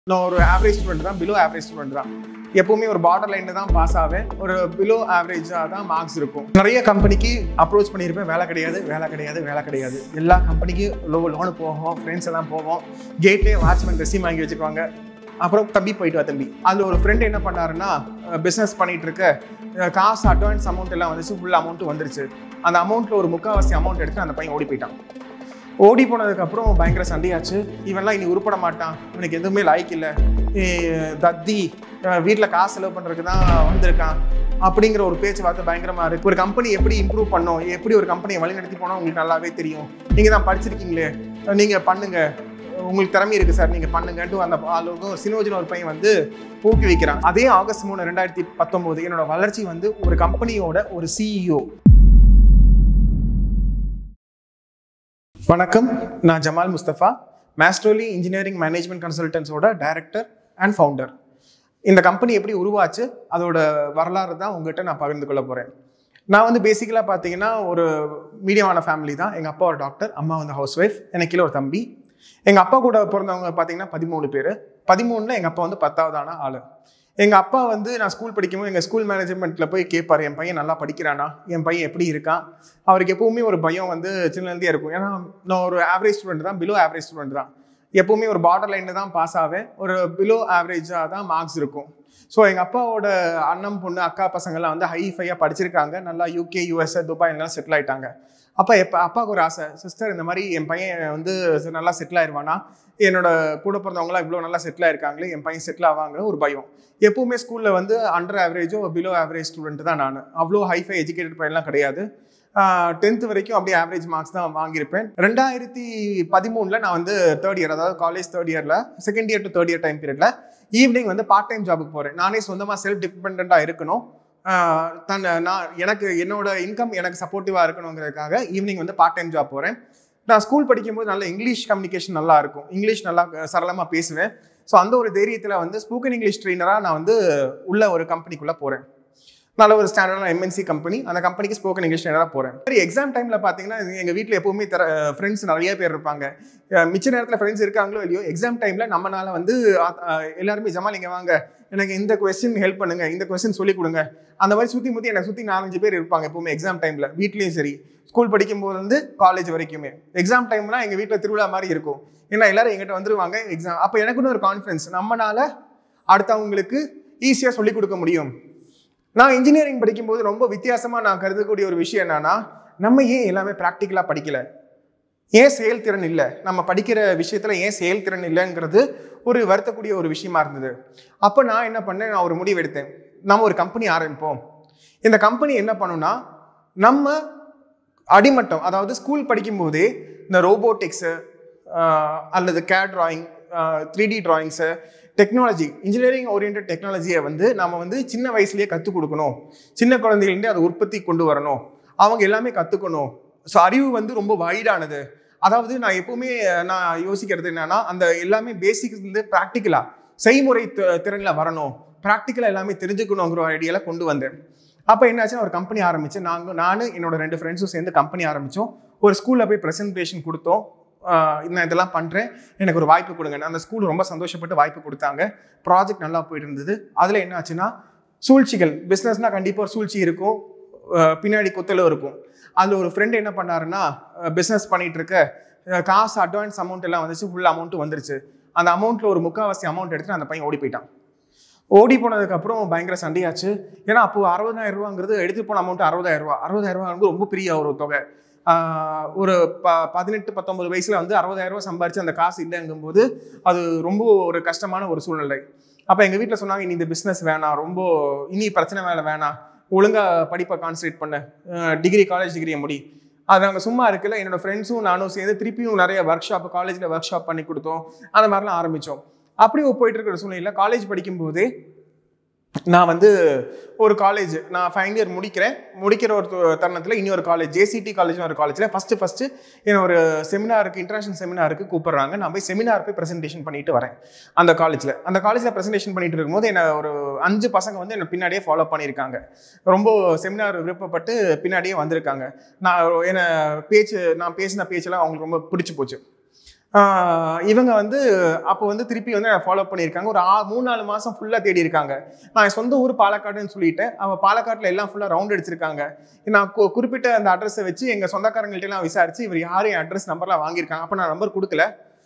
நான் ஒரு average student தான் பிலோ ஆவரேஜ் ஸ்டூடெண்ட் தான் எப்பவுமே ஒரு பார்டர் லைனில் தான் பாஸ் ஆவேன் ஒரு பிலோ ஆவரேஜாக தான் மார்க்ஸ் இருக்கும் நிறைய கம்பெனிக்கு அப்ரோச் பண்ணியிருப்பேன் வேலை கிடையாது வேலை கிடையாது வேலை கிடையாது எல்லா கம்பெனிக்கு லோ லோனு போவோம் ஃப்ரெண்ட்ஸ் எல்லாம் போவோம் கேட்லேயே வாட்ச்மேன் ரெசிம் வாங்கி வச்சுக்குவாங்க அப்புறம் தம்பி போயிட்டு வா தம்பி அதில் ஒரு ஃப்ரெண்ட் என்ன பண்ணாருன்னா பிஸ்னஸ் பண்ணிட்டு இருக்க அஹ் காசு அட்வான்ஸ் அமௌண்ட் எல்லாம் வந்துச்சு ஃபுல் அமௌண்ட் வந்துருச்சு அந்த அமௌண்ட்டில் ஒரு முக்கால்வாசி அமௌண்ட் எடுத்து அந்த பையன் ஓடி போயிட்டான் ஓடி போனதுக்கப்புறம் பயங்கர சண்டையாச்சு இவன்லாம் இனி உருப்பட மாட்டான் இவனுக்கு எதுவுமே லாய்க்கு இல்லை தத்தி வீட்டில் காசு செலவு பண்ணுறதுக்கு தான் வந்திருக்கான் அப்படிங்கிற ஒரு பேச்சுவார்த்தை பயங்கரமாக இருக்குது ஒரு கம்பெனி எப்படி இம்ப்ரூவ் பண்ணோம் எப்படி ஒரு கம்பெனியை வழிநடத்தி போனோம் உங்களுக்கு நல்லாவே தெரியும் நீங்கள் தான் படிச்சிருக்கீங்களே நீங்கள் பண்ணுங்க உங்களுக்கு திறமை இருக்குது சார் நீங்கள் பண்ணுங்கன்ட்டு அந்த அளவுக்கு ஒரு சினோஜின் ஒரு பையன் வந்து ஊக்குவிக்கிறான் அதே ஆகஸ்ட் மூணு ரெண்டாயிரத்தி பத்தொம்போது என்னோட வளர்ச்சி வந்து ஒரு கம்பெனியோட ஒரு சிஇஓ வணக்கம் நான் ஜமால் முஸ்தபா மேஸ்ட்ரோலி இன்ஜினியரிங் மேனேஜ்மெண்ட் கன்சல்டன்ஸோட டைரக்டர் அண்ட் ஃபவுண்டர் இந்த கம்பெனி எப்படி உருவாச்சு அதோட வரலாறு தான் உங்ககிட்ட நான் பகிர்ந்து கொள்ள போகிறேன் நான் வந்து பேசிக்கலாக பார்த்தீங்கன்னா ஒரு மீடியமான ஃபேமிலி தான் எங்கள் அப்பா ஒரு டாக்டர் அம்மா வந்து ஹவுஸ் ஒய்ஃப் எனக்கு கீழே ஒரு தம்பி எங்கள் அப்பா கூட பிறந்தவங்க பார்த்தீங்கன்னா பதிமூணு பேர் பதிமூணில் எங்கள் அப்பா வந்து பத்தாவதான ஆள் எங்கள் அப்பா வந்து நான் ஸ்கூல் படிக்கும்போது எங்கள் ஸ்கூல் மேனேஜ்மெண்ட்டில் போய் கேட்பார் என் பையன் நல்லா படிக்கிறானா என் பையன் எப்படி இருக்கான் அவருக்கு எப்பவுமே ஒரு பயம் வந்து சின்னலேருந்தே இருக்கும் ஏன்னா நான் ஒரு ஆவரேஜ் ஸ்டூடெண்ட் தான் பிலோ ஆவரேஜ் ஸ்டூடெண்ட் தான் எப்பவுமே ஒரு பார்டர் லைனில் தான் பாஸ் ஆவேன் ஒரு பிலோ ஆவரேஜாக தான் மார்க்ஸ் இருக்கும் ஸோ எங்கள் அப்பாவோட அண்ணன் பொண்ணு அக்கா பசங்கள்லாம் வந்து ஹை ஃபையாக படிச்சிருக்காங்க நல்லா யூகே யூஎஸ்ஏ துபாய் எல்லாம் செட்டில் ஆயிட்டாங்க அப்போ எப்போ அப்பாவுக்கு ஒரு ஆசை சிஸ்டர் இந்த மாதிரி என் பையன் வந்து நல்லா செட்டில் ஆயிடுவானா என்னோட கூட பிறந்தவங்களாம் இவ்வளோ நல்லா செட்டில் ஆயிருக்காங்களே என் பையன் செட்டில் ஆவாங்க ஒரு பயம் எப்பவுமே ஸ்கூலில் வந்து அண்டர் ஆவரேஜோ பிலோ ஆவரேஜ் ஸ்டூடெண்ட் தான் நான் அவ்வளோ ஹைஃபை எஜுகேட்டட் பையன்லாம் கிடையாது டென்த்து வரைக்கும் அப்படியே ஆவரேஜ் மார்க்ஸ் தான் வாங்கியிருப்பேன் ரெண்டாயிரத்தி பதிமூணில் நான் வந்து தேர்ட் இயர் அதாவது காலேஜ் தேர்ட் இயரில் second year to third year time பீரியடில் ஈவினிங் வந்து பார்ட் டைம் ஜாபுக்கு போகிறேன் நானே சொந்தமாக செல்ஃப் டிபெண்ட்டாக இருக்கணும் ஆஹ் தன் நான் எனக்கு என்னோட இன்கம் எனக்கு சப்போர்ட்டிவாக இருக்கணுங்கிறதுக்காக ஈவினிங் வந்து பார்ட் டைம் ஜாப் போகிறேன் நான் ஸ்கூல் படிக்கும்போது நல்ல இங்கிலீஷ் கம்யூனிகேஷன் நல்லா இருக்கும் இங்கிலீஷ் நல்லா சரளமாக பேசுவேன் ஸோ அந்த ஒரு தைரியத்தில் வந்து ஸ்போக்கன் இங்கிலீஷ் ட்ரெயினராக நான் வந்து உள்ள ஒரு கம்பெனிக்குள்ளே போகிறேன் நல்ல ஒரு ஸ்டாண்டர்டான எம்என்சி கம்பெனி அந்த கம்பெனிக்கு ஸ்போக்கன் இங்கிலீஷ் நேராக போகிறேன் சரி எக்ஸாம் டைமில் பார்த்தீங்கன்னா எங்கள் வீட்டில் எப்பவுமே தர ஃப்ரெண்ட்ஸ் நிறைய பேர் இருப்பாங்க அஹ் மிச்ச நேரத்தில் ஃப்ரெண்ட்ஸ் இருக்காங்களோ இல்லையோ எக்ஸாம் டைமில் நம்மளால வந்து அஹ், எல்லாருமே ஜமால் இங்கே வாங்க எனக்கு இந்த கொஸ்டின் ஹெல்ப் பண்ணுங்க இந்த கொஸ்டின் சொல்லிக் கொடுங்க அந்த மாதிரி சுற்றி முற்றி எனக்கு சுற்றி நாலஞ்சு பேர் இருப்பாங்க எப்பவுமே எக்ஸாம் டைமில் வீட்லேயும் சரி ஸ்கூல் படிக்கும் போது வந்து காலேஜ் வரைக்குமே எக்ஸாம் டைம்னா எங்கள் வீட்டில் திருவிழா மாதிரி இருக்கும் ஏன்னா எல்லாரும் எங்கிட்ட வந்துருவாங்க எக்ஸாம் அப்போ எனக்குன்னு ஒரு கான்ஃபிடன்ஸ் நம்மனால அடுத்தவங்களுக்கு ஈஸியாக சொல்லிக் கொடுக்க முடியும் நான் இன்ஜினியரிங் படிக்கும்போது ரொம்ப வித்தியாசமாக நான் கருதக்கூடிய ஒரு விஷயம் என்னன்னா நம்ம ஏன் எல்லாமே ப்ராக்டிக்கலாக படிக்கல ஏன் செயல்திறன் இல்லை நம்ம படிக்கிற விஷயத்தில் ஏன் செயல்திறன் இல்லைங்கிறது ஒரு வருத்தக்கூடிய ஒரு விஷயமா இருந்தது அப்போ நான் என்ன பண்ணேன் நான் ஒரு முடிவு எடுத்தேன் நம்ம ஒரு கம்பெனி ஆரம்பிப்போம் இந்த கம்பெனி என்ன பண்ணுன்னா நம்ம அடிமட்டம் அதாவது ஸ்கூல் படிக்கும்போதே இந்த ரோபோட்டிக்ஸு அல்லது கேட் ட்ராயிங் த்ரீ டி ட்ராயிங்ஸு டெக்னாலஜி இன்ஜினியரிங் ஓரியன்ட் டெக்னாலஜியை வந்து நம்ம வந்து சின்ன வயசுலேயே கற்றுக் கொடுக்கணும் சின்ன குழந்தைகள்லேருந்து அதை உற்பத்தி கொண்டு வரணும் அவங்க எல்லாமே கற்றுக்கணும் ஸோ அறிவு வந்து ரொம்ப வைடானது அதாவது நான் எப்பவுமே அஹ், நான் யோசிக்கிறது என்னன்னா அந்த எல்லாமே பேசிக்ஸ் வந்து ப்ராக்டிக்கலாக செய்முறை தி- திறனில் வரணும் ப்ராக்டிக்கலாக எல்லாமே தெரிஞ்சுக்கணுங்கிற ஒரு ஐடியாவில் கொண்டு வந்தேன் அப்போ என்னாச்சுன்னா ஒரு கம்பெனி ஆரம்பிச்சு நாங்கள் நான் என்னோட ரெண்டு ஃப்ரெண்ட்ஸும் சேர்ந்து கம்பெனி ஆரம்பித்தோம் ஒரு ஸ்கூலில் போய் ப்ரெசன்டேஷன் கொடுத்தோம் ஆஹ் நான் இதெல்லாம் பண்ணுறேன் எனக்கு ஒரு வாய்ப்பு கொடுங்க அந்த ஸ்கூல் ரொம்ப சந்தோஷப்பட்டு வாய்ப்பு கொடுத்தாங்க ப்ராஜெக்ட் நல்லா போயிட்டு இருந்தது அதில் என்ன ஆச்சுன்னா சூழ்ச்சிகள் பிஸ்னஸ்னால் கண்டிப்பாக ஒரு சூழ்ச்சி இருக்கும் ஆஹ் பின்னாடி குத்தலும் இருக்கும் அதில் ஒரு ஃப்ரெண்டு என்ன பண்ணாருன்னா பிஸ்னஸ் பண்ணிட்டு இருக்க ஆஹ் காசு அட்வான்ஸ் அமௌண்ட் எல்லாம் வந்துச்சு ஃபுல் அமௌண்ட்டும் வந்துருச்சு அந்த அமௌண்ட்டில் ஒரு முக்கால்வாசி அமௌண்ட் எடுத்துட்டு அந்த பையன் ஓடி போயிட்டான் ஓடி போனதுக்கப்புறம் பயங்கர சண்டையாச்சு ஏன்னா அப்போ அறுபதாயிரம் ரூபாங்கிறது எடுத்து போன அமௌண்ட் அறுபதாயிரம் ரூபா அறுபதாயிரம் ரூபா ரொம்ப பெரிய ஒரு தொகை ஆஹ் ஒரு ப பதினெட்டு பத்தொன்பது வயசுல வந்து அறுபதாயிரம் ரூபாய் சம்பாரிச்சு அந்த காசு இல்லைங்கும்போது அது ரொம்ப ஒரு கஷ்டமான ஒரு சூழ்நிலை அப்போ எங்கள் வீட்டில் சொன்னாங்க இனி இந்த பிஸ்னஸ் வேணாம் ரொம்ப இனி பிரச்சனை வேலை வேணாம் ஒழுங்கா படிப்பை கான்சன்ட்ரேட் பண்ணு டிகிரி காலேஜ் டிகிரியை முடி அது நாங்கள் சும்மா இருக்கல என்னோட ஃப்ரெண்ட்ஸும் நானும் சேர்ந்து திருப்பியும் நிறைய ஒர்க் ஷாப் காலேஜில் ஒர்க் ஷாப் பண்ணி கொடுத்தோம் அந்த மாதிரிலாம் ஆரம்பித்தோம் அப்படி போயிட்டு இருக்கிற சூழ்நிலையில் காலேஜ் படிக்கும்போதே நான் வந்து ஒரு காலேஜ் நான் ஃபைனல் இயர் முடிக்கிறேன் முடிக்கிற ஒரு து- தருணத்தில் இனி ஒரு காலேஜ் ஜேசிடி காலேஜ்னு ஒரு காலேஜில் ஃபஸ்ட்டு ஃபஸ்ட்டு என்ன ஒரு செமினாருக்கு இன்டர்நேஷனல் செமினாருக்கு கூப்பிடுறாங்க நான் போய் செமினார் போய் ப்ரெசென்டேஷன் பண்ணிட்டு வரேன் அந்த காலேஜில் அந்த காலேஜில் ப்ரெசென்டேஷன் பண்ணிட்டு இருக்கும்போது என்ன ஒரு அஞ்சு பசங்க வந்து என்னை பின்னாடியே ஃபாலோ பண்ணியிருக்காங்க ரொம்ப செமினார் விருப்பப்பட்டு பின்னாடியே வந்திருக்காங்க நான் என்னை பேச்சு நான் பேசின பேச்செல்லாம் அவங்களுக்கு ரொம்ப பிடிச்சி போச்சு ஆஹ் இவங்க வந்து அப்போ வந்து திருப்பி வந்து ஃபாலோ பண்ணியிருக்காங்க ஒரு ஆ மூணு நாலு மாதம் ஃபுல்லாக தேடி இருக்காங்க நான் என் சொந்த ஊர் பாலக்காடுன்னு சொல்லிட்டேன் அவள் பாலக்காட்டில் எல்லாம் ஃபுல்லாக ரவுண்ட் அடிச்சிருக்காங்க நான் கு- குறிப்பிட்ட அந்த அட்ரஸை வச்சு எங்கள் சொந்தக்காரங்கள்ட்ட எல்லாம் விசாரிச்சு இவர் யாரும் என் அட்ரஸ் நம்பர்லாம் வாங்கியிருக்காங்க அப்போ நான் நம்பர் கொடுக்கல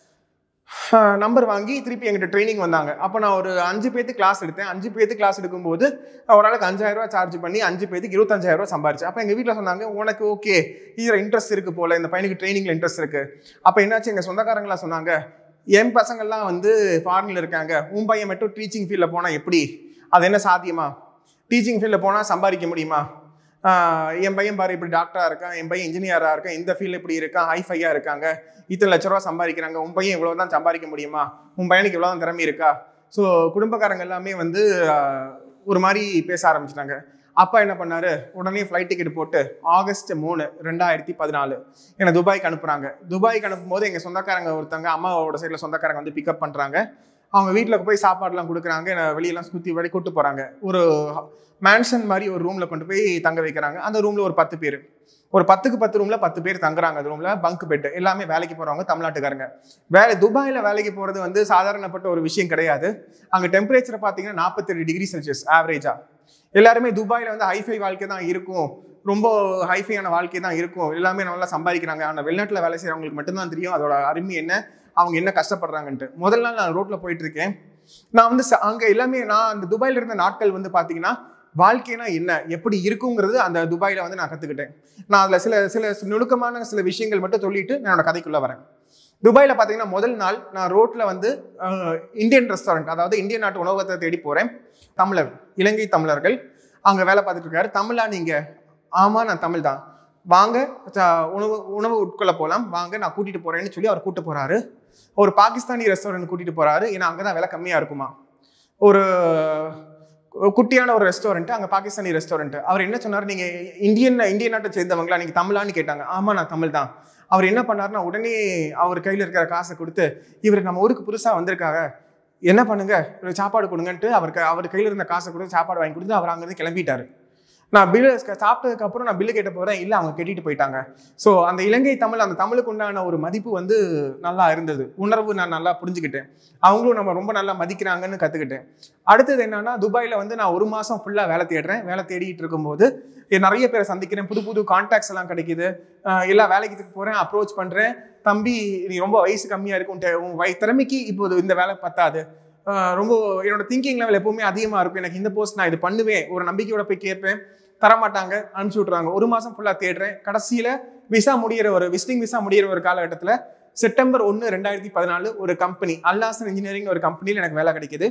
நம்பர் வாங்கி திருப்பி எங்கிட்ட ட்ரைனிங் வந்தாங்க அப்போ நான் ஒரு அஞ்சு பேர்த்து கிளாஸ் எடுத்தேன் அஞ்சு பேர்த்து கிளாஸ் எடுக்கும்போது ஒரு ஆளுக்கு அஞ்சாயிரம் ரூபாய் சார்ஜ் பண்ணி அஞ்சு பேருக்கு இருபத்தஞ்சாயிரம் ரூபாய் சம்பாரிச்சு அப்போ எங்கள் வீட்டில் சொன்னாங்க உனக்கு ஓகே இதில் இன்ட்ரெஸ்ட் இருக்கு போல இந்த பையனுக்கு ட்ரைனிங்கில் இன்ட்ரெஸ்ட் இருக்கு அப்போ என்னாச்சு எங்கள் சொந்தக்காரங்களாம் சொன்னாங்க என் பசங்கள்லாம் வந்து ஃபாரினில் இருக்காங்க உன் பையன் மட்டும் டீச்சிங் ஃபீல்டில் போனால் எப்படி அது என்ன சாத்தியமா டீச்சிங் ஃபீல்டில் போனால் சம்பாதிக்க முடியுமா ஆஹ் என் பையன் பாரு இப்படி டாக்டராக இருக்கான் என் பையன் இன்ஜினியராக இருக்கான் இந்த ஃபீல்டில் இப்படி இருக்கான் ஹைஃபையாக இருக்காங்க இத்தனை லட்ச ரூபா சம்பாதிக்கிறாங்க உன் பையன் இவ்வளோ தான் சம்பாதிக்க முடியுமா உன் பையனுக்கு இவ்வளோ தான் திறமை இருக்கா ஸோ குடும்பக்காரங்க எல்லாமே வந்து ஆஹ், ஒரு மாதிரி பேச ஆரம்பிச்சிட்டாங்க அப்பா என்ன பண்ணாரு உடனே ஃப்ளைட் டிக்கெட் போட்டு ஆகஸ்ட் மூணு ரெண்டாயிரத்தி பதினாலு என்னை துபாய்க்கு அனுப்புறாங்க துபாய்க்கு அனுப்பும் போது எங்கள் சொந்தக்காரங்க ஒருத்தங்க அம்மாவோட சைடில் சொந்தக்காரங்க வந்து பிக்கப் பண்ணுறாங்க அவங்க வீட்டில் போய் சாப்பாடுலாம் கொடுக்குறாங்க என்னை வெளியெல்லாம் சுற்றி வழி கூட்டு போகிறாங்க ஒரு மேன்ஷன் மாதிரி ஒரு ரூமில் கொண்டு போய் தங்க வைக்கிறாங்க அந்த ரூமில் ஒரு பத்து பேர் ஒரு பத்துக்கு பத்து ரூமில் பத்து பேர் தங்குறாங்க அந்த ரூமில் பங்க் பெட் எல்லாமே வேலைக்கு போகிறவங்க தமிழ்நாட்டுக்காரங்க வேலை துபாயில் வேலைக்கு போகிறது வந்து சாதாரணப்பட்ட ஒரு விஷயம் கிடையாது அங்கே டெம்பரேச்சர் பார்த்தீங்கன்னா நாற்பத்தெட்டு டிகிரி செல்சியஸ் ஆவரேஜாக எல்லாருமே துபாயில் வந்து ஹைஃபை வாழ்க்கை தான் இருக்கும் ரொம்ப ஹைஃபையான வாழ்க்கை தான் இருக்கும் எல்லாமே நல்லா சம்பாதிக்கிறாங்க ஆனால் வெளிநாட்டில் வேலை செய்கிறவங்களுக்கு மட்டும்தான் தெரியும் அதோட அருமை என்ன அவங்க என்ன கஷ்டப்படுறாங்கன்ட்டு முதல் நாள் நான் ரோட்டில் போயிட்டு இருக்கேன் நான் வந்து ச- அங்க எல்லாமே நான் அந்த துபாயில இருந்த நாட்கள் வந்து பாத்தீங்கன்னா வாழ்க்கைனா என்ன எப்படி இருக்குங்கிறது அந்த துபாயில வந்து நான் கத்துக்கிட்டேன் நான் அதுல சில சில நுணுக்கமான சில விஷயங்கள் மட்டும் சொல்லிட்டு நான் என்னோட கதைக்குள்ள வரேன் துபாயில பாத்தீங்கன்னா முதல் நாள் நான் ரோட்ல வந்து அஹ், இந்தியன் ரெஸ்டாரண்ட் அதாவது இந்தியன் நாட்டு உணவகத்தை தேடி போறேன் தமிழர் இலங்கை தமிழர்கள் அங்க வேலை பார்த்துட்டு இருக்காரு தமிழா நீங்க ஆமா நான் தமிழ் தான் வாங்க ச- உணவு உணவு உட்கொள்ள போகலாம் வாங்க நான் கூட்டிட்டு போறேன்னு சொல்லி அவர் கூட்டு போறாரு ஒரு பாகிஸ்தானி ரெஸ்டாரண்ட் கூட்டிட்டு போறாரு ஏன்னா அங்கதான் விலை கம்மியா இருக்குமா ஒரு குட்டியான ஒரு ரெஸ்டாரண்ட் அங்க பாகிஸ்தானி ரெஸ்டாரண்ட் அவர் என்ன சொன்னார் நீங்க இந்தியன் இந்திய நாட்டை சேர்ந்தவங்களா நீங்க தமிழான்னு கேட்டாங்க ஆமா நான் தமிழ் தான் அவர் என்ன பண்ணாருன்னா உடனே அவர் கையில இருக்கிற காசை கொடுத்து இவர் நம்ம ஊருக்கு புதுசா வந்திருக்காங்க என்ன பண்ணுங்க இவருக்கு சாப்பாடு கொடுங்கன்ட்டு அவருக்கு அவர் கையில இருந்த காசை கொடுத்து சாப்பாடு வாங்கி கொடுத்து அவர் அங்கிருந்து கிளம்பிட்டாரு நான் பில்லு சாப்பிட்டதுக்கு அப்புறம் நான் பில்லு கேட்ட போறேன் இல்லை அவங்க கட்டிட்டு போயிட்டாங்க ஸோ அந்த இலங்கை தமிழ் அந்த தமிழுக்கு உண்டான ஒரு மதிப்பு வந்து நல்லா இருந்தது உணர்வு நான் நல்லா புரிஞ்சுக்கிட்டேன் அவங்களும் நம்ம ரொம்ப நல்லா மதிக்கிறாங்கன்னு கற்றுக்கிட்டேன் அடுத்தது என்னன்னா துபாயில் வந்து நான் ஒரு மாதம் ஃபுல்லாக வேலை தேடுறேன் வேலை தேடிட்டு இருக்கும்போது எ- நிறைய பேரை சந்திக்கிறேன் புது புது கான்டாக்ட்ஸ் எல்லாம் கிடைக்குது அஹ் எல்லா வேலைக்கு போகிறேன் அப்ரோச் பண்ணுறேன் தம்பி நீ ரொம்ப வயசு கம்மியாக இருக்கும் உன் உன் வய திறமைக்கு இப்போ இந்த வேலை பத்தாது அஹ் ரொம்ப என்னோட திங்கிங் லெவல் எப்பவுமே அதிகமாக இருக்கும் எனக்கு இந்த போஸ்ட் நான் இது பண்ணுவேன் ஒரு நம்பிக்கையோட போய் கேட்பேன் தரமாட்டாங்க அனுப்பிச்சு விட்றாங்க ஒரு மாதம் ஃபுல்லாக தேடுறேன் கடைசியில் விசா முடியிற ஒரு விசிட்டிங் விசா முடியிற ஒரு காலகட்டத்தில் செப்டம்பர் ஒன்று ரெண்டாயிரத்தி பதினாலு ஒரு கம்பெனி அல்லாசன் இன்ஜினியரிங் ஒரு கம்பெனியில் எனக்கு வேலை கிடைக்குது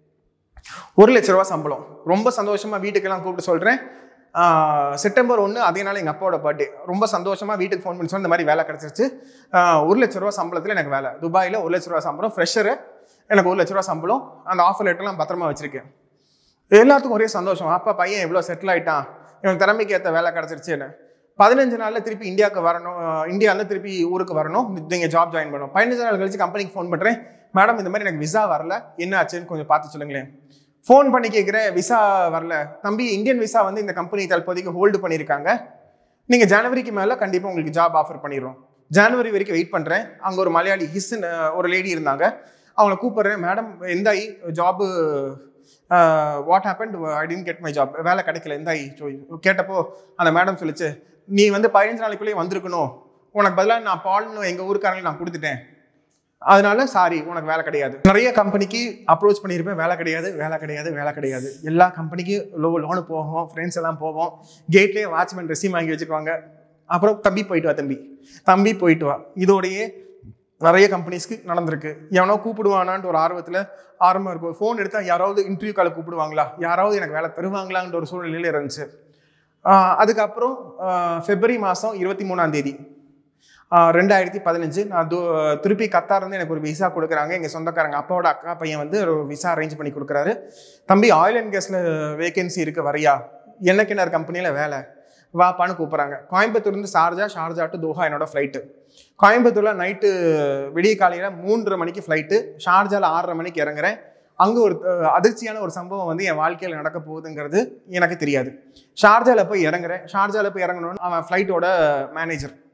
ஒரு லட்ச ரூபா சம்பளம் ரொம்ப சந்தோஷமா வீட்டுக்கெல்லாம் கூப்பிட்டு சொல்றேன் ஆஹ் செப்டம்பர் ஒன்று அதே நாள் எங்கள் அப்பாவோட பர்த்டே ரொம்ப சந்தோஷமா வீட்டுக்கு ஃபோன் பண்ணி சொன்ன இந்த மாதிரி வேலை கிடைச்சிருச்சு ஆஹ் ஒரு லட்ச ரூபா சம்பளத்தில் எனக்கு வேலை துபாயில் ஒரு லட்ச ரூபா சம்பளம் ஃப்ரெஷரு எனக்கு ஒரு லட்ச ரூபா சம்பளம் அந்த ஆஃபர் லெட்டர்லாம் பத்திரமா வச்சிருக்கேன் எல்லாத்துக்கும் ஒரே சந்தோஷம் அப்பா பையன் எவ்வளோ செட்டில் ஆயிட்டான் இவன் திறமைக்கு ஏற்ற வேலை கிடச்சிருச்சுன்னு பதினஞ்சு நாளில் திருப்பி இந்தியாவுக்கு வரணும் இந்தியாவில் திருப்பி ஊருக்கு வரணும் நீங்கள் ஜாப் ஜாயின் பண்ணணும் பதினஞ்சு நாள் கழிச்சு கம்பெனிக்கு ஃபோன் பண்ணுறேன் மேடம் இந்த மாதிரி எனக்கு விசா வரல என்ன ஆச்சுன்னு கொஞ்சம் பார்த்து சொல்லுங்களேன் ஃபோன் பண்ணி கேட்குறேன் விசா வரல தம்பி இந்தியன் விசா வந்து இந்த கம்பெனி தற்போதைக்கு ஹோல்டு பண்ணியிருக்காங்க நீங்கள் ஜனவரிக்கு மேலே கண்டிப்பாக உங்களுக்கு ஜாப் ஆஃபர் பண்ணிடுறோம் ஜனவரி வரைக்கும் வெயிட் பண்ணுறேன் அங்கே ஒரு மலையாளி ஹிஸ்ன் ஒரு லேடி இருந்தாங்க அவங்கள கூப்பிடுறேன் மேடம் எந்த I job what happen I didn't get my job வேலை கிடைக்கல எந்த ஐ கேட்டப்போ அந்த மேடம் சொல்லிச்சு நீ வந்து பதினஞ்சு நாளைக்குள்ளேயே வந்திருக்கணும் உனக்கு பதிலாக நான் பால்னு எங்கள் ஊருக்காரங்களுக்கு நான் கொடுத்துட்டேன் அதனால சாரி உனக்கு வேலை கிடையாது நிறைய கம்பெனிக்கு அப்ரோச் பண்ணியிருப்பேன் வேலை கிடையாது வேலை கிடையாது வேலை கிடையாது எல்லா கம்பெனிக்கு லோ லோனு போவோம் ஃப்ரெண்ட்ஸ் எல்லாம் போவோம் கேட்லேயே வாட்ச்மேன் ரெசிம் வாங்கி வச்சுக்குவாங்க அப்புறம் தம்பி போயிட்டு வா தம்பி தம்பி போயிட்டு வா இதோடையே நிறைய கம்பெனிஸ்க்கு நடந்திருக்கு எவனோ கூப்பிடுவானான்ட்டு ஒரு ஆர்வத்தில் ஆரம்பம் இருக்கும் ஃபோன் எடுத்தால் யாராவது இன்டர்வியூ கால கூப்பிடுவாங்களா யாராவது எனக்கு வேலை தருவாங்களான்ற ஒரு சூழ்நிலையில் இருந்துச்சு ஆஹ் அதுக்கப்புறம் ஆஹ் பிப்ரவரி மாதம் இருபத்தி மூணாம் தேதி ஆஹ் ரெண்டாயிரத்தி பதினஞ்சு நான் து- திருப்பி கத்தார் இருந்து எனக்கு ஒரு விசா கொடுக்குறாங்க எங்கள் சொந்தக்காரங்க அப்பாவோட அக்கா பையன் வந்து ஒரு விசா அரேஞ்ச் பண்ணி கொடுக்குறாரு தம்பி ஆயில் அண்ட் கேஸில் வேகன்சி இருக்கு வரியா என்ன கிணறு கம்பெனியில் வேலை வாப்பான்னு கூப்பிட்றாங்க கோயம்புத்தூர்லேருந்து ஷார்ஜா ஷார்ஜா டு தோஹா என்னோட ஃப்ளைட்டு கோயம்புத்தூரில் நைட்டு விடிய காலையில் மூன்றரை மணிக்கு ஃப்ளைட்டு ஷார்ஜாவில் ஆறரை மணிக்கு இறங்குறேன் அங்கே ஒரு அஹ், அதிர்ச்சியான ஒரு சம்பவம் வந்து என் வாழ்க்கையில் நடக்க போகுதுங்கிறது எனக்கு தெரியாது ஷார்ஜாவில் போய் இறங்குறேன் ஷார்ஜாவில் போய் இறங்கணும்னு அவன் ஃப்ளைட்டோட மேனேஜர்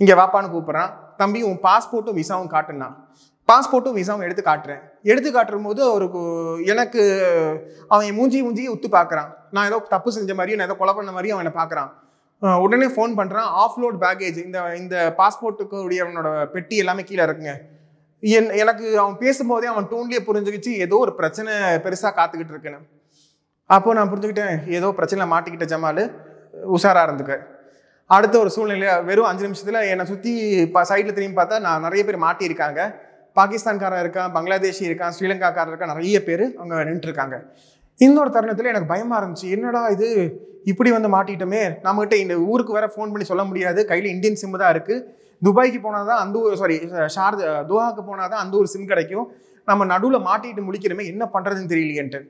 இங்கே வாப்பான்னு கூப்பிட்றான் தம்பி உன் பாஸ்போர்ட்டும் விசாவும் காட்டுனா பாஸ்போர்ட்டும் விசாவும் எடுத்து காட்டுறேன் எடுத்து காட்டும் போது ஒரு கு- எனக்கு அவன் என் மூஞ்சி மூஞ்சி உத்து பார்க்குறான் நான் ஏதோ தப்பு செஞ்ச மாதிரியும் நான் ஏதோ கொலை பண்ண மாதிரியும் அவனை பார்க்குறான் உடனே ஃபோன் பண்ணுறான் ஆஃப்லோட் பேக்கேஜ் இந்த இந்த பாஸ்போர்ட்டுக்கு உடைய அவனோட பெட்டி எல்லாமே கீழே இருக்குங்க என் எனக்கு அவன் பேசும்போதே அவன் டோன்லேயே புரிஞ்சுக்கிச்சு ஏதோ ஒரு பிரச்சனை பெருசாக காத்துக்கிட்டு இருக்குன்னு அப்போ நான் புரிஞ்சுக்கிட்டேன் ஏதோ பிரச்சனை மாட்டிக்கிட்ட ஜமால் உஷாரா இருந்துக்க அடுத்த ஒரு சூழ்நிலையில வெறும் அஞ்சு நிமிஷத்தில் என்னை சுற்றி இப்போ சைடில் திரும்பி பார்த்தா நான் நிறைய பேர் மாட்டியிருக்காங்க பாகிஸ்தான்காரன் இருக்கான் பங்களாதேஷி இருக்கான் ஸ்ரீலங்காக்காரன் இருக்கான் நிறைய பேர் அங்கே நின்றுருக்காங்க இந்த ஒரு தருணத்தில் எனக்கு பயமாக இருந்துச்சு என்னடா இது இப்படி வந்து மாட்டிட்டோமே நம்மகிட்ட இந்த ஊருக்கு வேற ஃபோன் பண்ணி சொல்ல முடியாது கையில் இந்தியன் சிம் தான் இருக்குது துபாய்க்கு போனால் தான் அந்த ஊர் சாரி ஷார்ஜ் துவாக்கு போனால் தான் அந்த ஒரு சிம் கிடைக்கும் நம்ம நடுவில் மாட்டிட்டு முழிக்கிறோமே என்ன பண்ணுறதுன்னு தெரியலையேன்ட்டு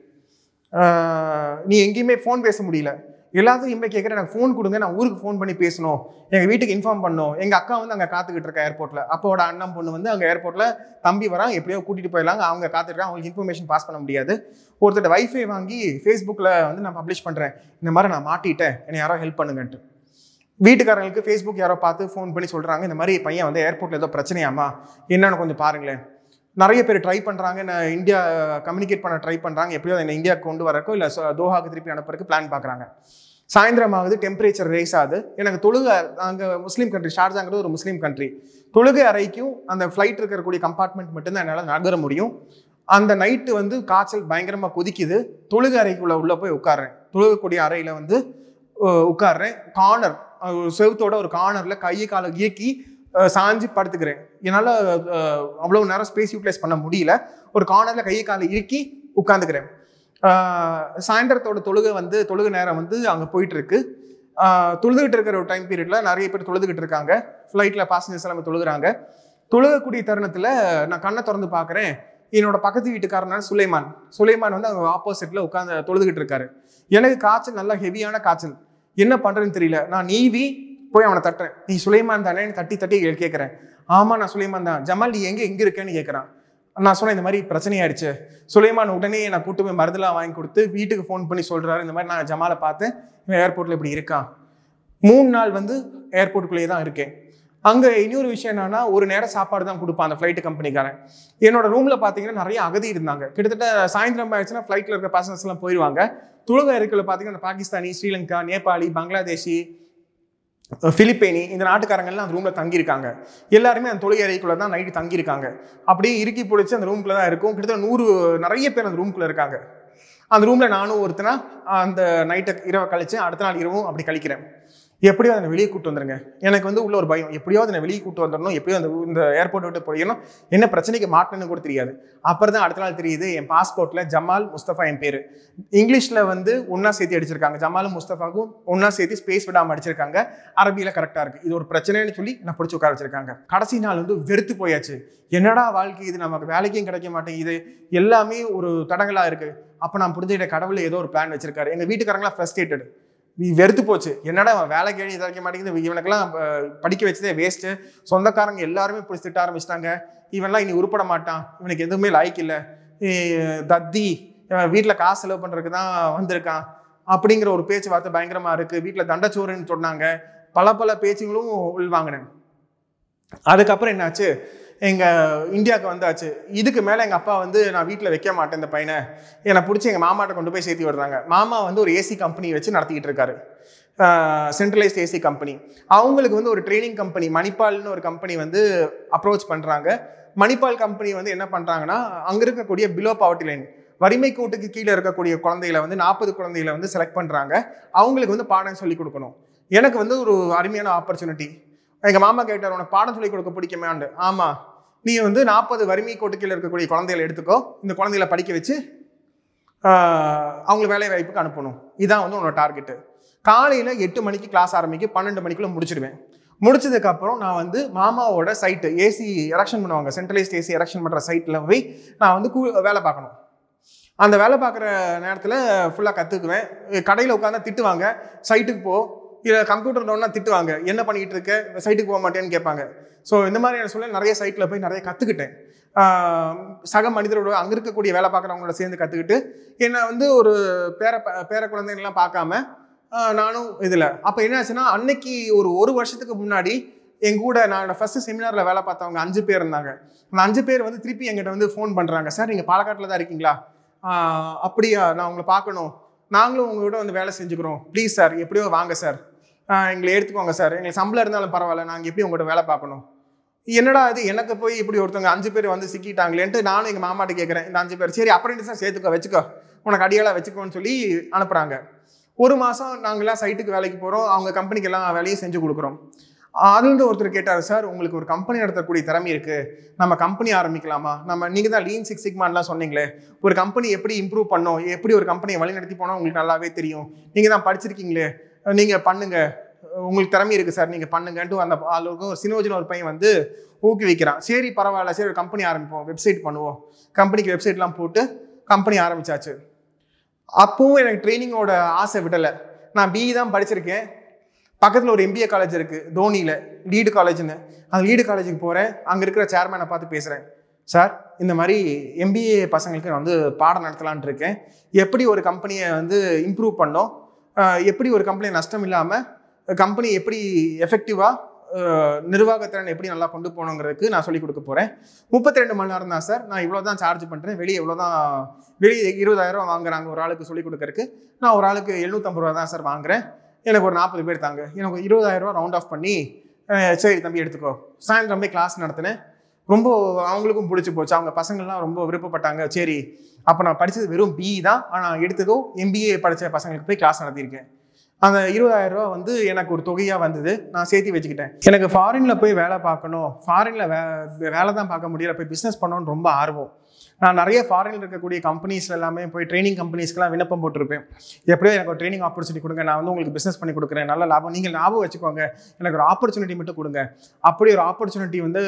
ஆஹ் நீ எங்கேயுமே ஃபோன் பேச முடியல எல்லாத்தையும் இனிமே கேட்குறேன் எனக்கு ஃபோன் கொடுங்க நான் ஊருக்கு ஃபோன் பண்ணி பேசணும் எங்கள் வீட்டுக்கு இன்ஃபார்ம் பண்ணணும் எங்கள் அக்கா வந்து அங்கே காத்துக்கிட்டு இருக்கா ஏர்போர்ட்டில் அப்போட அண்ணன் பொண்ணு வந்து அங்கே ஏர்போர்ட்டில் தம்பி வரான் எப்படியோ கூட்டிகிட்டு போயிடலாங்க அவங்க காத்துருக்காங்க அவங்களுக்கு இன்ஃபர்மேஷன் பாஸ் பண்ண முடியாது ஒருத்தர் வைஃபை வாங்கி ஃபேஸ்புக்கில் வந்து நான் பப்ளிஷ் பண்ணுறேன் இந்த மாதிரி நான் மாட்டிட்டேன் என்னை யாரோ ஹெல்ப் பண்ணுங்கன்ட்டு வீட்டுக்காரங்களுக்கு ஃபேஸ்புக் யாரோ பார்த்து ஃபோன் பண்ணி சொல்கிறாங்க இந்த மாதிரி பையன் வந்து ஏர்போர்ட்டில் ஏதோ பிரச்சனையாமா என்னன்னு கொஞ்சம் பாருங்களேன் நிறைய பேர் ட்ரை பண்ணுறாங்க நான் இந்தியா கம்யூனிகேட் பண்ண ட்ரை பண்ணுறாங்க எப்படியோ என்னை இந்தியாவுக்கு கொண்டு வரக்கோ இல்லை தோஹாக்கு திருப்பி அனுப்புறதுக்கு பிளான் பார்க்குறாங்க சாயந்தரம் ஆகுது டெம்பரேச்சர் ரேஸ் ஆகுது எனக்கு தொழுகை அங்கே முஸ்லீம் கண்ட்ரி ஷார்ஜாங்கிறது ஒரு முஸ்லீம் கண்ட்ரி தொழுகை அறைக்கும் அந்த ஃப்ளைட் இருக்கக்கூடிய கம்பார்ட்மெண்ட் மட்டும்தான் என்னால் நகர முடியும் அந்த நைட்டு வந்து காய்ச்சல் பயங்கரமாக கொதிக்குது தொழுகை அறைக்குள்ள உள்ள போய் உட்கார்றேன் தொழுகக்கூடிய அறையில் வந்து அஹ், உட்கார்றேன் கார்னர் செவுத்தோட ஒரு கார்னரில் கையை காலை இயக்கி அஹ், சாஞ்சு படுத்துக்கிறேன் என்னால் அவ்வளோ நேரம் ஸ்பேஸ் யூட்டிலைஸ் பண்ண முடியல ஒரு கார்னரில் கையை காலை இறுக்கி உட்காந்துக்கிறேன் ஆஹ் சாயந்தரத்தோட தொழுகை வந்து தொழுகை நேரம் வந்து அங்கே போயிட்டு இருக்கு ஆஹ் தொழுதுகிட்டு இருக்கிற ஒரு டைம் பீரியட்ல நிறைய பேர் தொழுதுகிட்டு இருக்காங்க ஃப்ளைட்டில் பாசஞ்சர்ஸ் எல்லாமே தொழுகிறாங்க தொழுகக்கூடிய தருணத்தில் நான் கண்ணை திறந்து பார்க்குறேன் என்னோட பக்கத்து வீட்டுக்காரனான சுலைமான் சுலைமான் வந்து அவங்க ஆப்போசிட்டில் உட்காந்து தொழுதுகிட்டு இருக்காரு எனக்கு காய்ச்சல் நல்லா ஹெவியான காய்ச்சல் என்ன பண்ணுறதுன்னு தெரியல நான் நீவி போய் அவனை தட்டுறேன் நீ சுலைமான் தானே தட்டி தட்டி கேட்குறேன் ஆமாம் நான் சுலைமான் தான் ஜமால் நீ எங்கே எங்கே இருக்கேன்னு கேட்குறான் நான் சொன்னேன் இந்த மாதிரி பிரச்சனையாயிடுச்சு சுலைமான் உடனே நான் கூட்டு போய் மருந்துலாம் வாங்கி கொடுத்து வீட்டுக்கு ஃபோன் பண்ணி சொல்றாரு இந்த மாதிரி நான் ஜமாலை பார்த்தேன் இவன் ஏர்போர்ட்டில் இப்படி இருக்கான் மூணு நாள் வந்து ஏர்போர்ட்டுக்குள்ளேயே தான் இருக்கேன் அங்கே இன்னொரு விஷயம் என்னன்னா ஒரு நேரம் சாப்பாடு தான் கொடுப்பான் அந்த ஃப்ளைட்டு கம்பெனிக்காரன் என்னோட ரூமில் பார்த்தீங்கன்னா நிறைய அகதி இருந்தாங்க கிட்டத்தட்ட சாயந்தரம் ஆயிடுச்சுன்னா ஃப்ளைட்டில் இருக்கிற passengers எல்லாம் போயிடுவாங்க துலக இருக்கையில் பார்த்தீங்கன்னா இந்த பாகிஸ்தானி ஸ்ரீலங்கா நேபாளி பங்களாதேஷி பிலிப்பைனி இந்த நாட்டுக்காரங்கள்லாம் அந்த ரூமில் தங்கியிருக்காங்க எல்லாருமே அந்த தொழுகை அறைக்குள்ளே தான் நைட்டு தங்கியிருக்காங்க அப்படியே இறுக்கி பிடிச்சி அந்த ரூம்குள்ளே தான் இருக்கும் கிட்டத்தட்ட நூறு நிறைய பேர் அந்த ரூம்குள்ளே இருக்காங்க அந்த ரூமில் நானும் ஒருத்தனா அந்த நைட்டை இரவை கழிச்சு அடுத்த நாள் இரவும் அப்படி கழிக்கிறேன் எப்படியோ அதை வெளியே கூட்டு வந்துருங்க எனக்கு வந்து உள்ள ஒரு பயம் எப்படியோ அதை வெளியே கூட்டு வந்துடணும் எப்படியோ அந்த ஊ- இந்த ஏர்போர்ட் விட்டு போயிடணும் என்ன பிரச்சனைக்கு மாட்டணும்னு கூட தெரியாது அப்புறம் தான் அடுத்த நாள் தெரியுது என் பாஸ்போர்ட்டில் ஜமால் முஸ்தபா என் பேர் இங்கிலீஷில் வந்து ஒன்றா சேர்த்து அடிச்சிருக்காங்க ஜமாலும் முஸ்தபாவும் ஒன்றா சேர்த்து ஸ்பேஸ் விடாமல் அடிச்சிருக்காங்க அரபியில் கரெக்டாக இருக்குது இது ஒரு பிரச்சனைன்னு சொல்லி நான் பிடிச்சி உட்கார வச்சிருக்காங்க கடைசி நாள் வந்து வெறுத்து போயாச்சு என்னடா வாழ்க்கை இது நமக்கு வேலைக்கும் கிடைக்க மாட்டேங்குது எல்லாமே ஒரு தடங்களாக இருக்குது அப்போ நான் புரிஞ்சுக்கிட்ட கடவுள் ஏதோ ஒரு பிளான் வச்சிருக்காரு எங்கள் வீட்டுக்காரங்களாம் ஃப்ரஸ்ட்ரேட்டட் வெறுத்து போச்சு என்னடா அவன் வேலை கேள்வி இதாக்க மாட்டேங்குது இவனுக்கெல்லாம் அஹ், படிக்க வச்சதே வேஸ்ட்டு சொந்தக்காரங்க எல்லாருமே பிடிச்சி திட்ட ஆரம்பிச்சிட்டாங்க இவன்லாம் இனி உருப்பட மாட்டான் இவனுக்கு எதுவுமே லாய்க்கு இல்லை தத்தி இவன் வீட்டில் காசு செலவு பண்ணுறதுக்கு தான் வந்திருக்கான் அப்படிங்கிற ஒரு பேச்சுவார்த்தை பயங்கரமாக இருக்குது வீட்டில் தண்டச்சோறுன்னு சொன்னாங்க பல பல பேச்சுகளும் உள்வாங்கினேன் அதுக்கப்புறம் என்னாச்சு எங்கள் இந்தியாவுக்கு வந்தாச்சு இதுக்கு மேலே எங்கள் அப்பா வந்து நான் வீட்டில் வைக்க மாட்டேன் இந்த பையனை என்னை பிடிச்சி எங்கள் மாமாட்ட கொண்டு போய் சேர்த்து விடுறாங்க மாமா வந்து ஒரு ஏசி கம்பெனி வச்சு நடத்திக்கிட்டு இருக்காரு சென்ட்ரலைஸ்ட் ஏசி கம்பெனி அவங்களுக்கு வந்து ஒரு ட்ரைனிங் கம்பெனி மணிப்பால்னு ஒரு கம்பெனி வந்து அப்ரோச் பண்ணுறாங்க மணிப்பால் கம்பெனி வந்து என்ன பண்ணுறாங்கன்னா அங்கே இருக்கக்கூடிய பிலோ பவர்ட்டி லைன் வறுமை கோட்டுக்கு கீழே இருக்கக்கூடிய குழந்தைகளை வந்து நாற்பது குழந்தைகளை வந்து செலக்ட் பண்ணுறாங்க அவங்களுக்கு வந்து பாடம் சொல்லி கொடுக்கணும் எனக்கு வந்து ஒரு அருமையான ஆப்பர்ச்சுனிட்டி எங்கள் மாமா கேட்டார் உனக்கு பாடம் சொல்லி கொடுக்க பிடிக்குமாண்டு ஆமாம் நீ வந்து நாற்பது வறுமை கோட்டு கீழே இருக்கக்கூடிய குழந்தைகளை எடுத்துக்கோ இந்த குழந்தைகளை படிக்க வச்சு ஆஹ், அவங்களை வேலை வாய்ப்புக்கு அனுப்பணும் இதான் வந்து உன்னோட டார்கெட்டு காலையில் எட்டு மணிக்கு கிளாஸ் ஆரம்பிக்கும் பன்னெண்டு மணிக்குள்ள முடிச்சிடுவேன் முடிச்சதுக்கப்புறம் நான் வந்து மாமாவோட சைட்டு ஏசி எலெக்ஷன் பண்ணுவாங்க சென்ட்ரலைஸ்ட் ஏசி எலெக்ஷன் பண்ணுற சைட்டில் போய் நான் வந்து கூ வேலை பார்க்கணும் அந்த வேலை பார்க்குற நேரத்தில் ஃபுல்லாக கற்றுக்குவேன் கடையில் உட்காந்தா திட்டுவாங்க சைட்டுக்கு போ இல்லை கம்ப்யூட்டர் டவுன்னா திட்டுவாங்க என்ன பண்ணிக்கிட்டு இருக்க சைட்டுக்கு போக மாட்டேன்னு கேட்பாங்க ஸோ இந்த மாதிரியான சூழல் நிறைய சைட்டில் போய் நிறைய கற்றுக்கிட்டேன் சக மனிதரோட அங்கே இருக்கக்கூடிய வேலை பார்க்குறவங்களோட சேர்ந்து கற்றுக்கிட்டு என்னை வந்து ஒரு பேர ப- பேர குழந்தைங்கள்லாம் பார்க்காம ஆஹ் நானும் இதில் அப்போ என்ன ஆச்சுன்னா அன்னைக்கு ஒரு ஒரு வருஷத்துக்கு முன்னாடி என் கூட நான் ஃபர்ஸ்ட் செமினாரில் வேலை பார்த்தவங்க அஞ்சு பேர் இருந்தாங்க அந்த அஞ்சு பேர் வந்து திருப்பி எங்கிட்ட வந்து ஃபோன் பண்ணுறாங்க சார் நீங்கள் பாலக்காட்டில் தான் இருக்கீங்களா ஆஹ் அப்படியா நான் உங்களை பார்க்கணும் நாங்களும் உங்ககிட்ட வந்து வேலை செஞ்சுக்கிறோம் ப்ளீஸ் சார் எப்படியோ வாங்க சார் ஆஹ் எங்களை எடுத்துக்கோங்க சார் எங்களுக்கு சம்பளம் இருந்தாலும் பரவாயில்ல நாங்கள் எப்படி உங்கள்கிட்ட வேலை பார்க்கணும் என்னடா இது எனக்கு போய் இப்படி ஒருத்தவங்க அஞ்சு பேர் வந்து சிக்கிட்டாங்களேன்ட்டு நானும் எங்கள் மாமாட்ட கேட்குறேன் இந்த அஞ்சு பேர் சரி அப்ரெண்டிஸாக சேர்த்துக்கோ வச்சுக்கோ உனக்கு அடியாளாக வச்சுக்கோன்னு சொல்லி அனுப்புகிறாங்க ஒரு மாதம் நாங்களாம் சைட்டுக்கு வேலைக்கு போகிறோம் அவங்க கம்பெனிக்கு எல்லாம் வேலையும் செஞ்சு கொடுக்குறோம் அதுலேருந்து ஒருத்தர் கேட்டார் சார் உங்களுக்கு ஒரு கம்பெனி நடத்தக்கூடிய திறமை இருக்குது நம்ம கம்பெனி ஆரம்பிக்கலாமா நம்ம நீங்கள் தான் லீன் சிக்ஸ் சிக்மான்லாம் சொன்னீங்களே ஒரு கம்பெனி எப்படி இம்ப்ரூவ் பண்ணோம் எப்படி ஒரு கம்பெனியை வழிநடத்தி போனோம் உங்களுக்கு நல்லாவே தெரியும் நீங்கள் தான் படிச்சிருக்கீங்களே நீங்கள் பண்ணுங்க உங்களுக்கு திறமை இருக்குது சார் நீங்கள் பண்ணுங்கன்ட்டு அந்த ஆளுக்கு ஒரு சினோஜின் ஒரு பையன் வந்து ஊக்குவிக்கிறான் சரி பரவாயில்ல சரி ஒரு கம்பெனி ஆரம்பிப்போம் வெப்சைட் பண்ணுவோம் கம்பெனிக்கு வெப்சைட்லாம் போட்டு கம்பெனி ஆரம்பிச்சாச்சு அப்பவும் எனக்கு ட்ரைனிங்கோட ஆசை விடலை நான் பிஇ தான் படிச்சிருக்கேன் பக்கத்தில் ஒரு எம்பிஏ காலேஜ் இருக்குது தோனியில் லீடு காலேஜ்னு அந்த லீடு காலேஜுக்கு போகிறேன் அங்கே இருக்கிற சேர்மேனை பார்த்து பேசுகிறேன் சார் இந்த மாதிரி எம்பிஏ பசங்களுக்கு நான் வந்து பாடம் நடத்தலான் இருக்கேன் எப்படி ஒரு கம்பெனியை வந்து இம்ப்ரூவ் பண்ணோம் ஆஹ் எப்படி ஒரு கம்பெனி நஷ்டம் இல்லாமல் கம்பெனி எப்படி எஃபெக்டிவாக நிர்வாகத்திறன் எப்படி நல்லா கொண்டு போகணுங்கிறதுக்கு நான் சொல்லிக் கொடுக்க போகிறேன் முப்பத்தி ரெண்டு மணி நேரம் தான் சார் நான் இவ்வளோ தான் சார்ஜ் பண்ணுறேன் வெளியே இவ்வளோ தான் வெளியே இருபதாயிரம் வாங்குறாங்க ஒரு ஆளுக்கு சொல்லிக் கொடுக்கறதுக்கு நான் ஒரு ஆளுக்கு எழுநூற்றம்பது ரூபா தான் சார் வாங்குறேன் எனக்கு ஒரு நாற்பது பேர் தாங்க எனக்கு ஒரு இருபதாயிரம் ரூபா ரவுண்ட் ஆஃப் பண்ணி அஹ், சரி தம்பி எடுத்துக்கோ சாயந்தரம் போய் கிளாஸ் நடத்தினேன் ரொம்ப அவங்களுக்கும் பிடிச்சி போச்சு அவங்க பசங்கள்லாம் ரொம்ப விருப்பப்பட்டாங்க சரி அப்போ நான் படித்தது வெறும் பிஇ தான் ஆனால் எடுத்ததோ எம்பிஏ படித்த பசங்களுக்கு போய் கிளாஸ் நடத்தியிருக்கேன் அந்த இருபதாயிரம் ரூபா வந்து எனக்கு ஒரு தொகையாக வந்தது நான் சேர்த்து வச்சுக்கிட்டேன் எனக்கு ஃபாரினில் போய் வேலை பார்க்கணும் ஃபாரினில் வே வேலை தான் பார்க்க முடியல போய் பிஸ்னஸ் பண்ணணும்னு ரொம்ப ஆர்வம் நான் நிறைய ஃபாரினில் இருக்கக்கூடிய கம்பெனிஸ்ல எல்லாமே போய் ட்ரைனிங் கம்பெனிஸ்க்கெலாம் விண்ணப்பம் போட்டிருப்பேன் எப்படியோ எனக்கு ஒரு ட்ரைனிங் ஆப்பர்ச்சுனிட்டி கொடுங்க நான் வந்து உங்களுக்கு பிஸ்னஸ் பண்ணி கொடுக்குறேன் நல்ல லாபம் நீங்கள் லாபம் வச்சுக்கோங்க எனக்கு ஒரு ஆப்பர்ச்சுனிட்டி மட்டும் கொடுங்க அப்படி ஒரு ஆப்பர்ச்சுனிட்டி வந்து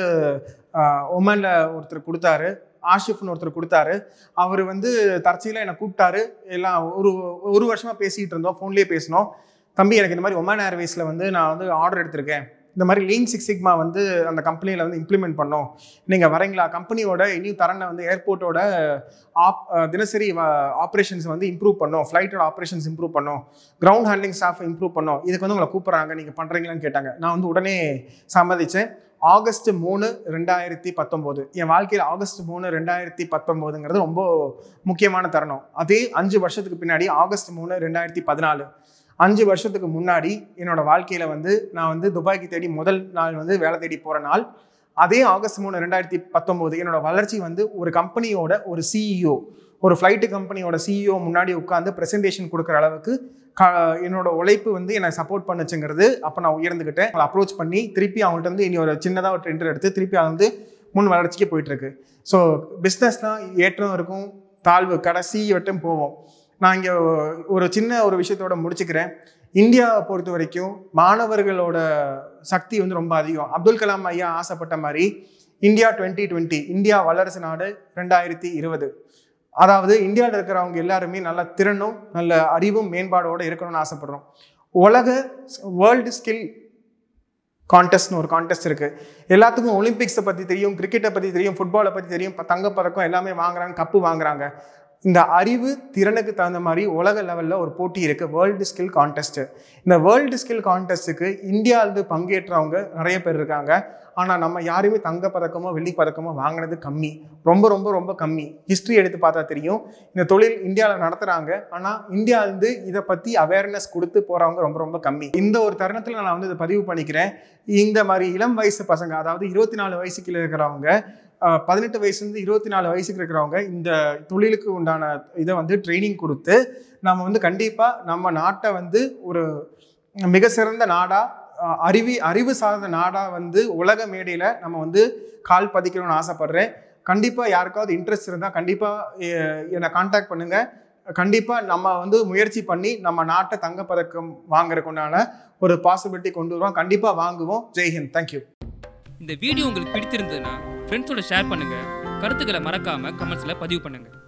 ஒமனில் ஒருத்தர் கொடுத்தாரு ஆஷிஃப்னு ஒருத்தர் கொடுத்தாரு அவர் வந்து தற்செயலாக என்னை கூப்பிட்டாரு எல்லாம் ஒரு ஒரு வருஷமாக பேசிகிட்டு இருந்தோம் ஃபோன்லேயே பேசினோம் தம்பி எனக்கு இந்த மாதிரி ஒமன் ஏர்வேஸில் வந்து நான் வந்து ஆர்டர் எடுத்திருக்கேன் இந்த மாதிரி லீன் சிக்ஸ் சிக்மா வந்து அந்த கம்பெனியில் வந்து இம்ப்ளிமெண்ட் பண்ணோம் நீங்கள் வரீங்களா கம்பெனியோட இனியும் தரனை வந்து ஏர்போர்ட்டோட ஆப் அஹ் தினசரி ஆப்ரேஷன்ஸ் வந்து இம்ப்ரூவ் பண்ணோம் ஃப்ளைட்டோட ஆப்ரேஷன்ஸ் இம்ப்ரூவ் பண்ணோம் கிரவுண்ட் ஹேண்ட்லிங் ஸ்டாஃப் இம்ப்ரூவ் பண்ணோம் இதுக்கு வந்து உங்களை கூப்பிட்றாங்க நீங்கள் பண்ணுறீங்களான்னு கேட்டாங்க நான் வந்து உடனே சம்மதிச்சேன் ஆகஸ்ட் மூணு ரெண்டாயிரத்தி பத்தொம்போது என் வாழ்க்கையில் ஆகஸ்ட் மூணு ரெண்டாயிரத்தி பத்தொம்போதுங்கிறது ரொம்ப முக்கியமான தருணம் அதே அஞ்சு வருஷத்துக்கு பின்னாடி ஆகஸ்ட் மூணு ரெண்டாயிரத்தி பதினாலு அஞ்சு வருஷத்துக்கு முன்னாடி என்னோட வாழ்க்கையில் வந்து நான் வந்து துபாய்க்கு தேடி முதல் நாள் வந்து வேலை தேடி போகிற நாள் அதே ஆகஸ்ட் மூணு ரெண்டாயிரத்தி பத்தொம்போது என்னோட வளர்ச்சி வந்து ஒரு கம்பெனியோட ஒரு சிஇஓ ஒரு ஃப்ளைட்டு கம்பெனியோட சிஇஓ முன்னாடி உட்காந்து ப்ரெசன்டேஷன் கொடுக்குற அளவுக்கு க என்னோட உழைப்பு வந்து என்னை சப்போர்ட் பண்ணுச்சுங்கிறது அப்போ நான் உயர்ந்துக்கிட்டேன் அவங்களை அப்ரோச் பண்ணி திருப்பி அவங்கள்ட்ட வந்து இனி ஒரு சின்னதாக ஒரு டெண்டர் எடுத்து திருப்பி அது வந்து முன் வளர்ச்சிக்கு போயிட்டுருக்கு ஸோ பிஸ்னஸ்லாம் ஏற்றம் இருக்கும் தாழ்வு கடைசி வட்டம் போவோம் நான் இங்கே ஒரு சின்ன ஒரு விஷயத்தோட முடிச்சுக்கிறேன் இந்தியாவை பொறுத்த வரைக்கும் மாணவர்களோட சக்தி வந்து ரொம்ப அதிகம் அப்துல் கலாம் ஐயா ஆசைப்பட்ட மாதிரி இந்தியா டுவெண்ட்டி டுவெண்ட்டி இந்தியா வல்லரசு நாடு ரெண்டாயிரத்தி இருபது அதாவது இந்தியாவில் இருக்கிறவங்க எல்லாருமே நல்ல திறனும் நல்ல அறிவும் மேம்பாடோடு இருக்கணும்னு ஆசைப்படுறோம் உலக வேர்ல்டு ஸ்கில் கான்டெஸ்ட்னு ஒரு கான்டெஸ்ட் இருக்குது எல்லாத்துக்கும் ஒலிம்பிக்ஸை பற்றி தெரியும் கிரிக்கெட்டை பற்றி தெரியும் ஃபுட்பாலை பற்றி தெரியும் இப்ப தங்கப்பதக்கம் எல்லாமே வாங்குறாங்க கப்பு வாங்குறாங்க இந்த அறிவு திறனுக்கு தகுந்த மாதிரி உலக லெவலில் ஒரு போட்டி இருக்குது வேர்ல்டு ஸ்கில் கான்டெஸ்ட்டு இந்த வேர்ல்டு ஸ்கில் கான்டெஸ்ட்டுக்கு இந்தியாவிலிருந்து பங்கேற்றவங்க நிறைய பேர் இருக்காங்க ஆனால் நம்ம யாருமே தங்க பதக்கமோ வெள்ளி பதக்கமோ வாங்கினது கம்மி ரொம்ப ரொம்ப ரொம்ப கம்மி ஹிஸ்ட்ரி எடுத்து பார்த்தா தெரியும் இந்த தொழில் இந்தியாவில் நடத்துகிறாங்க ஆனால் இந்தியாவிலேருந்து இதை பற்றி அவேர்னஸ் கொடுத்து போகிறவங்க ரொம்ப ரொம்ப கம்மி இந்த ஒரு தருணத்தில் நான் வந்து இதை பதிவு பண்ணிக்கிறேன் இந்த மாதிரி இளம் வயசு பசங்க அதாவது இருபத்தி நாலு வயசுக்குள்ள இருக்கிறவங்க அஹ், பதினெட்டு வயசுலேருந்து இருபத்தி நாலு வயசுக்கு இருக்கிறவங்க இந்த தொழிலுக்கு உண்டான இதை வந்து ட்ரைனிங் கொடுத்து நம்ம வந்து கண்டிப்பாக நம்ம நாட்டை வந்து ஒரு மிக சிறந்த நாடாக அறிவி அறிவு சார்ந்த நாடாக வந்து உலக மேடையில் நம்ம வந்து கால் பதிக்கணும்னு ஆசைப்பட்றேன் கண்டிப்பாக யாருக்காவது இன்ட்ரெஸ்ட் இருந்தால் கண்டிப்பாக என்னை காண்டாக்ட் பண்ணுங்கள் கண்டிப்பாக நம்ம வந்து முயற்சி பண்ணி நம்ம நாட்டை தங்கப்பதக்கம் வாங்குறதுக்கு உண்டான ஒரு பாசிபிலிட்டி கொண்டு வருவோம் கண்டிப்பாக வாங்குவோம் ஜெய்ஹிந்த் தேங்க்யூ இந்த வீடியோ உங்களுக்கு பிடித்திருந்ததுன்னா ஃப்ரெண்ட்ஸோட ஷேர் பண்ணுங்க கருத்துக்களை மறக்காம கமெண்ட்ஸ்ல பதிவு பண்ணுங்க